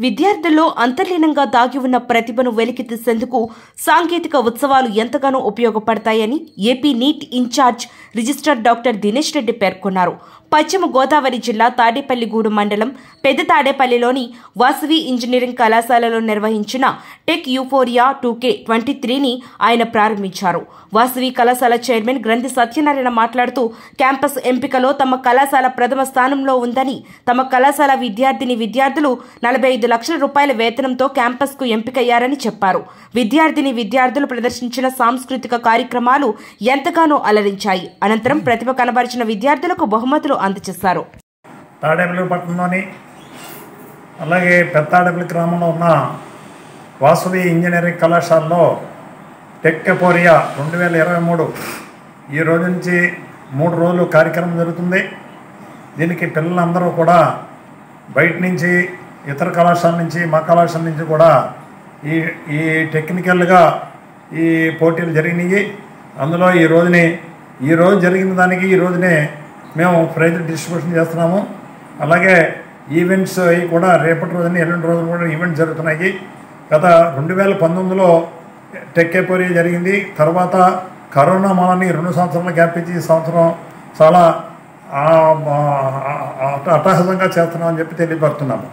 విద్యార్థుల్లో అంతర్లీనంగా దాగి ఉన్న ప్రతిభను వెలికితీసేందుకు సాంకేతిక ఉత్సవాలు ఎంతగానో ఉపయోగపడతాయని AP NIT incharge registrar doctor Dinesh Reddy పేర్కొన్నారు పశ్చిమ గోదావరి జిల్లా తాడేపల్లిగూడు మండలం పెద్ద తాడేపల్లిలోని వాసవి ఇంజనీరింగ్ కళాశాలలో నిర్వహించిన tech euphoria two K twenty త్రీని ఆయన ప్రారంభించారు వాసవి కళాశాల చైర్మన్ గ్రంథి సత్యనారాయణ మాట్లాడుతూ క్యాంపస్ ఎంపికలో తమ కళాశాల ప్రథమ స్థానంలో ఉందని తమ కళాశాల విద్యార్థిని విద్యార్థులు నలభై ఐదు లక్షల రూపాయల వేతనంతో క్యాంపస్కు ఎంపికయ్యారని చెప్పారు విద్యార్థిని విద్యార్థులు ప్రదర్శించిన సాంస్కృతిక కార్యక్రమాలు ఎంతగానో అలరించాయి అనంతరం ప్రతిభ కనబరిచిన విద్యార్థులకు బహుమతులు అందజేశారు తాడేపల్లి పట్టణంలోని అలాగే పెత్తాడపల్లి గ్రామంలో ఉన్న వాసవి ఇంజనీరింగ్ కళాశాలలో టెక్కెపోరియా రెండు వేల ఇరవై మూడు ఈ రోజు నుంచి మూడు రోజులు కార్యక్రమం జరుగుతుంది దీనికి పిల్లలందరూ కూడా బయట నుంచి ఇతర కళాశాల నుంచి మా కళాశాల నుంచి కూడా ఈ ఈ టెక్నికల్గా ఈ పోటీలు జరిగినాయి అందులో ఈ రోజుని ఈ రోజు జరిగిన దానికి ఈ రోజునే మేము ప్రైజ్ డిస్ట్రిబ్యూషన్ చేస్తున్నాము అలాగే ఈవెంట్స్ అవి కూడా రేపటి రోజున ఎల్లుండి రోజున కూడా ఈవెంట్స్ జరుగుతున్నాయి గత రెండు వేల పంతొమ్మిదిలో టెక్కేపూరి జరిగింది తర్వాత కరోనా మూలని రెండు సంవత్సరాల గ్యాప్ ఇచ్చి ఈ సంవత్సరం చాలా ఆ, ఆ, ఆ, అట్టహాసంగా చేస్తున్నామని చెప్పి తెలియపడుతున్నాము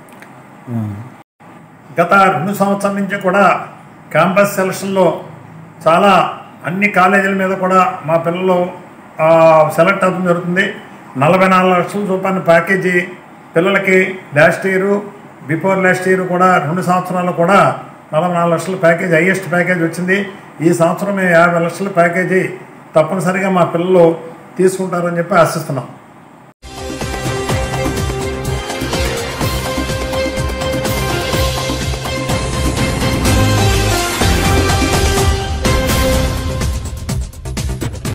గత రెండు సంవత్సరాల నుంచి కూడా క్యాంపస్ సెలక్షన్లో చాలా అన్ని కాలేజీల మీద కూడా మా పిల్లలు ఆ, సెలెక్ట్ అవ్వడం జరుగుతుంది నలభై నాలుగు లక్షల రూపాయల ప్యాకేజీ పిల్లలకి last year before last year కూడా రెండు సంవత్సరాలు కూడా నలభై నాలుగు లక్షల ప్యాకేజ్ హైయెస్ట్ ప్యాకేజ్ వచ్చింది ఈ సంవత్సరం మేము యాభై లక్షల ప్యాకేజీ తప్పనిసరిగా మా పిల్లలు తీసుకుంటారని చెప్పి ఆశిస్తున్నాం